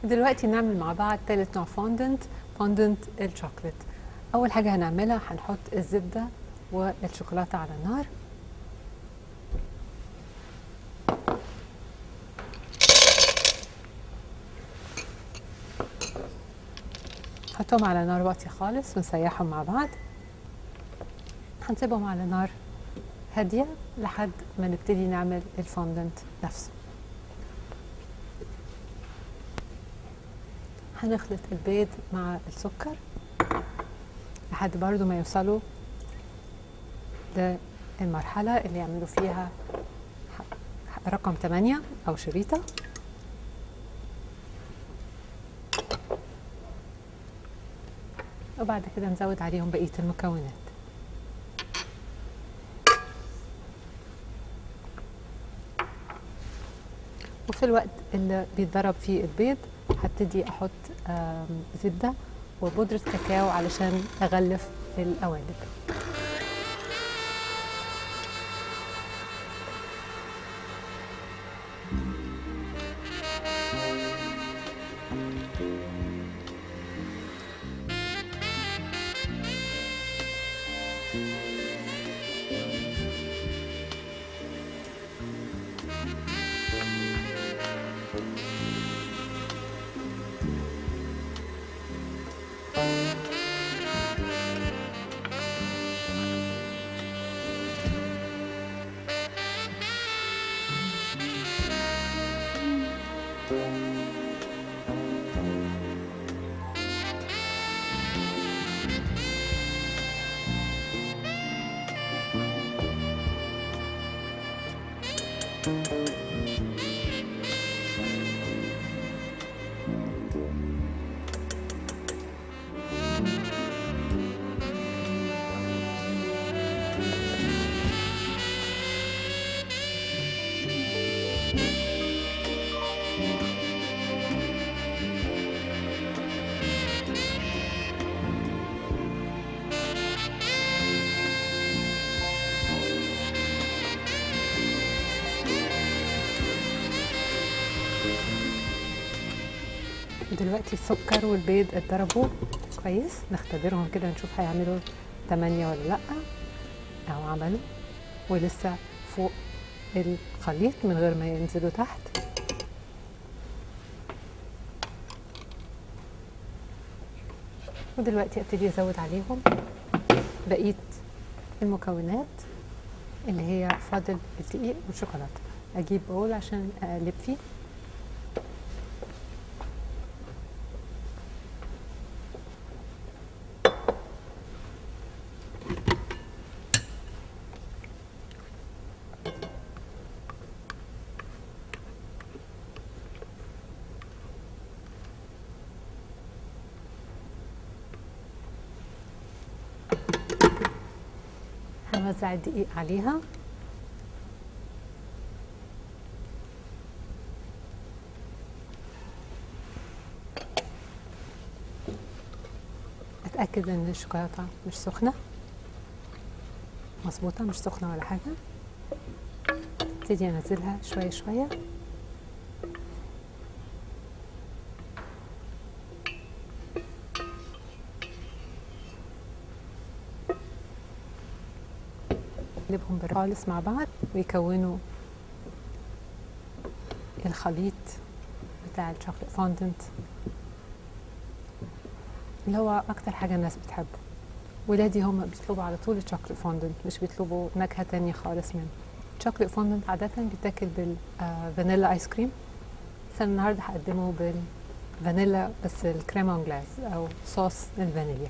دلوقتي نعمل مع بعض تالت نوع فوندنت فوندنت الشوكليت اول حاجه هنعملها هنحط الزبده والشوكولاته على النار نحطهم على نار واطيه خالص ونسيحهم مع بعض هنسيبهم على نار هاديه لحد ما نبتدي نعمل الفوندنت نفسه هنخلط البيض مع السكر لحد برضو ما يوصلوا للمرحلة اللي يعملوا فيها ح- رقم 8 أو شريطة وبعد كده نزود عليهم بقية المكونات وفي الوقت اللي بيتضرب فيه البيض هبتدي احط آم، زبده وبودره كاكاو علشان اغلف القوالب دلوقتي السكر والبيض اتضربوا كويس نختبرهم كده نشوف هيعملوا 8 ولا لا او عملوا ولسه فوق الخليط من غير ما ينزلوا تحت ودلوقتي ابتدي ازود عليهم بقيه المكونات اللي هي فاضل الدقيق والشوكولاته اجيب بول عشان اقلب فيه هنوزع الدقيق عليها اتاكد ان الشوكولاته مش سخنه مظبوطه مش سخنه ولا حاجه ابتدي انزلها شويه شويه نقلبهم خالص مع بعض ويكونوا الخليط بتاع الشوكليت فوندنت اللي هو اكتر حاجه الناس بتحبه ولادي هم بيطلبوا على طول الشوكليت فوندنت مش بيطلبوا نكهه تانية خالص منه الشوكليت فوندنت عاده بيتاكل بالفانيلا ايس كريم بس أنا النهارده هقدمه بالفانيلا بس الكريم انجلاز او صوص الفانيليا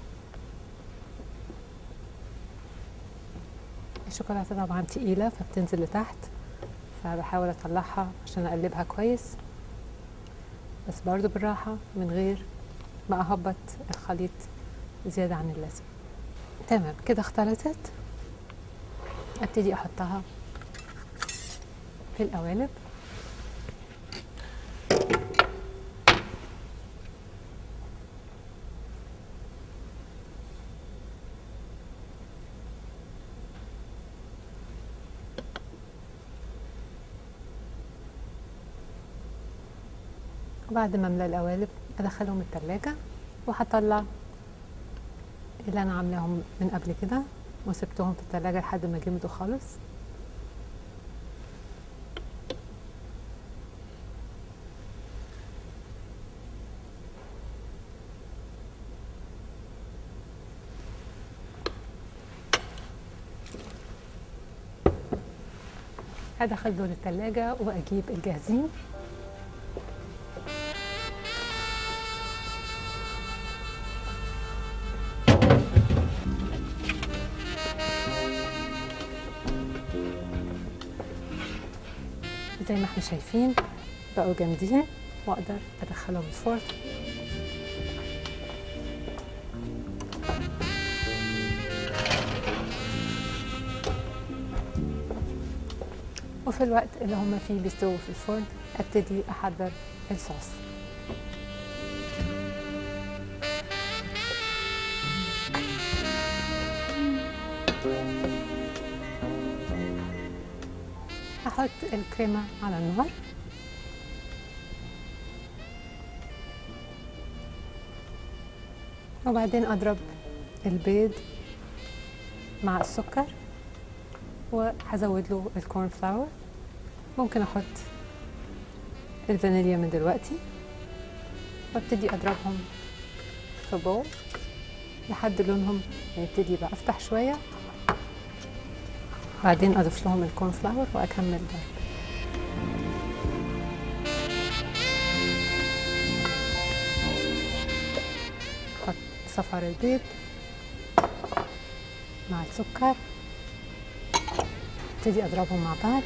الشوكولاته طبعا تقيله فبتنزل لتحت فبحاول اطلعها عشان اقلبها كويس بس برضو بالراحه من غير ما اهبط الخليط زياده عن اللازم تمام كده اختلطت ابتدي احطها في القوالب وبعد ما املى القوالب ادخلهم التلاجة وهطلع اللي انا عاملاهم من قبل كده وسبتهم في التلاجة لحد ما جمدوا خالص هدخل دول التلاجة واجيب الجاهزين زي ما احنا شايفين بقوا جامدين واقدر ادخلهم الفرن وفي الوقت اللي هم فيه بيستووا في الفرن ابتدي احضر الصوص هحط الكريمة على النار وبعدين اضرب البيض مع السكر وهزود له الكورن فلاور ممكن احط الفانيليا من دلوقتي وابتدي اضربهم في بول لحد لونهم يبتدي يبقى افتح شويه بعدين اضيف لهم الكورن فلاور واكمل ضرب احط صفار البيض مع السكر ابتدي اضربهم مع بعض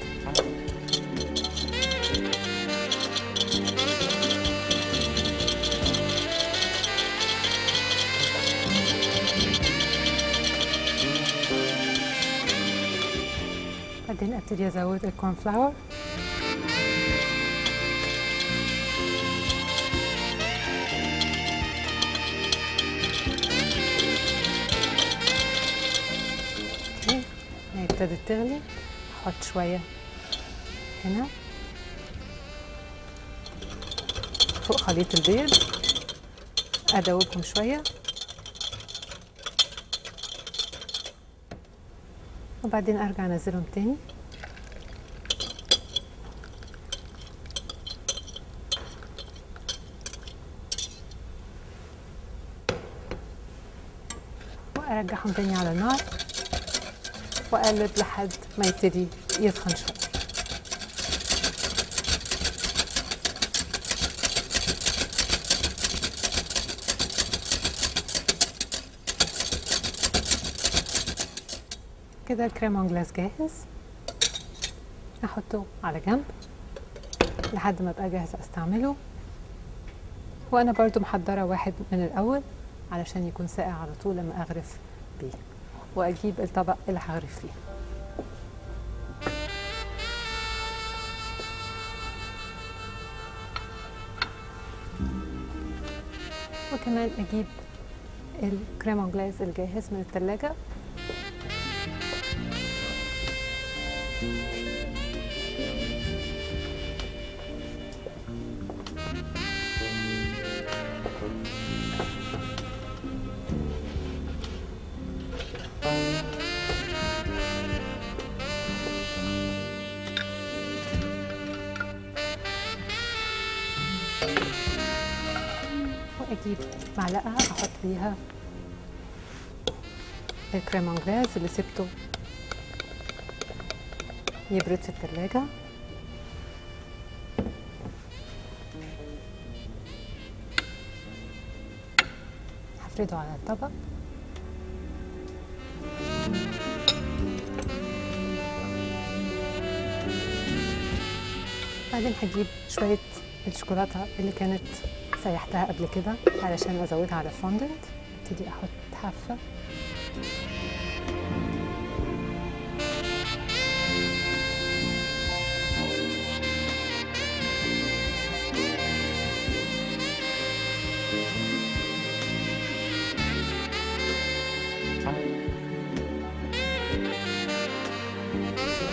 بعدين ابتدي ازود الكورن فلاور اوكي هي ابتدت تغلي احط شويه هنا فوق خليط البيض ادوبهم شويه وبعدين ارجع انزلهم تاني وارجعهم تاني على النار واقلب لحد ما يبتدي يسخن شويه كده الكريم انجلاس جاهز احطه على جنب لحد ما ابقى جاهزه استعمله وانا برضو محضره واحد من الاول علشان يكون ساقع على طول لما اغرف بيه واجيب الطبق اللي هغرف فيه وكمان اجيب الكريم انجلاز الجاهز من التلاجة واجيب معلقه احط فيها الكريم انجلاز اللي سبته يبرد في التلاجة هفرده على الطبق بعدين هجيب شوية الشوكولاتة اللي كانت سيحتها قبل كده علشان ازودها على الفوندنت ابتدي احط حافة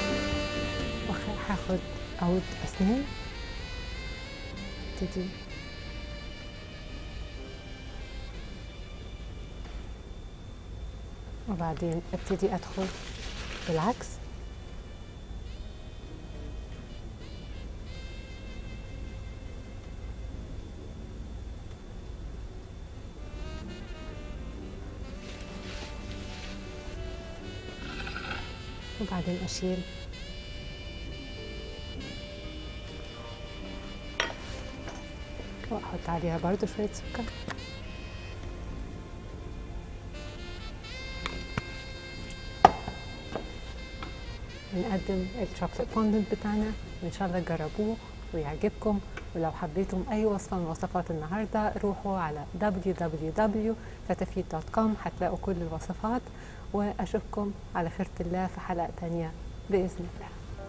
وهاخد عود اسنان ابتدي وبعدين ابتدي ادخل بالعكس وبعدين اشيل واحط عليها برضو شوية سكر بنقدم الشوكليت فوندنت بتاعنا ان شاء الله تجربوه ويعجبكم ولو حبيتم اي وصفه من وصفات النهارده روحوا على www.fatafeed.com هتلاقوا كل الوصفات واشوفكم على خيرة الله في حلقه تانية باذن الله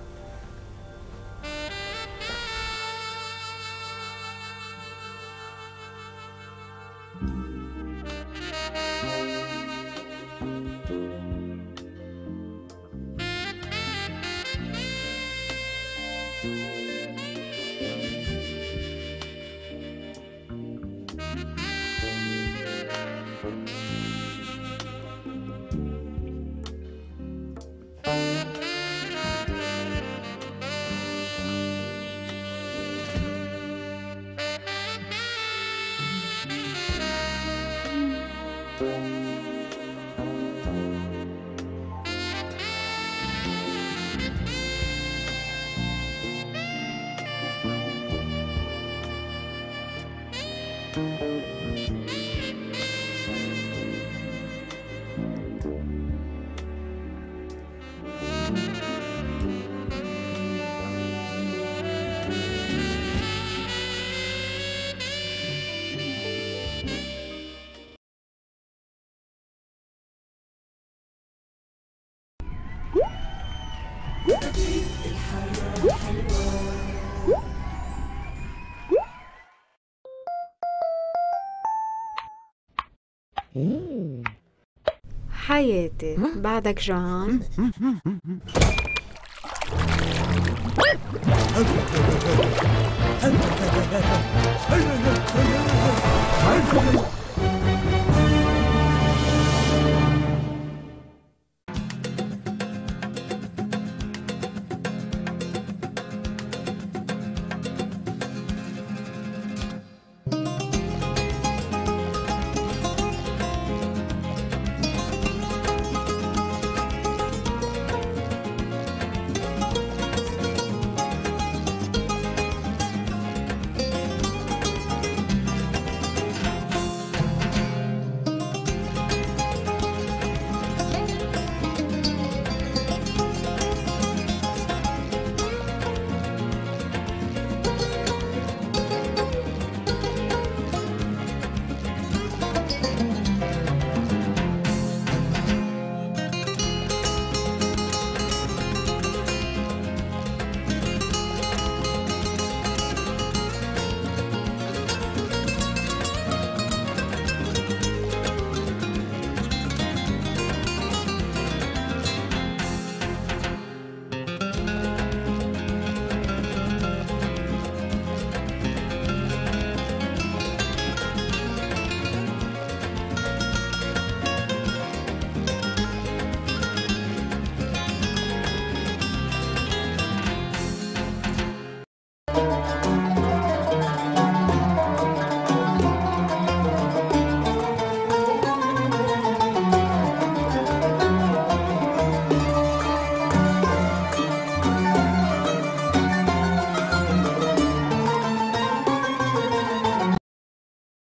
حياتي بعدك جوعان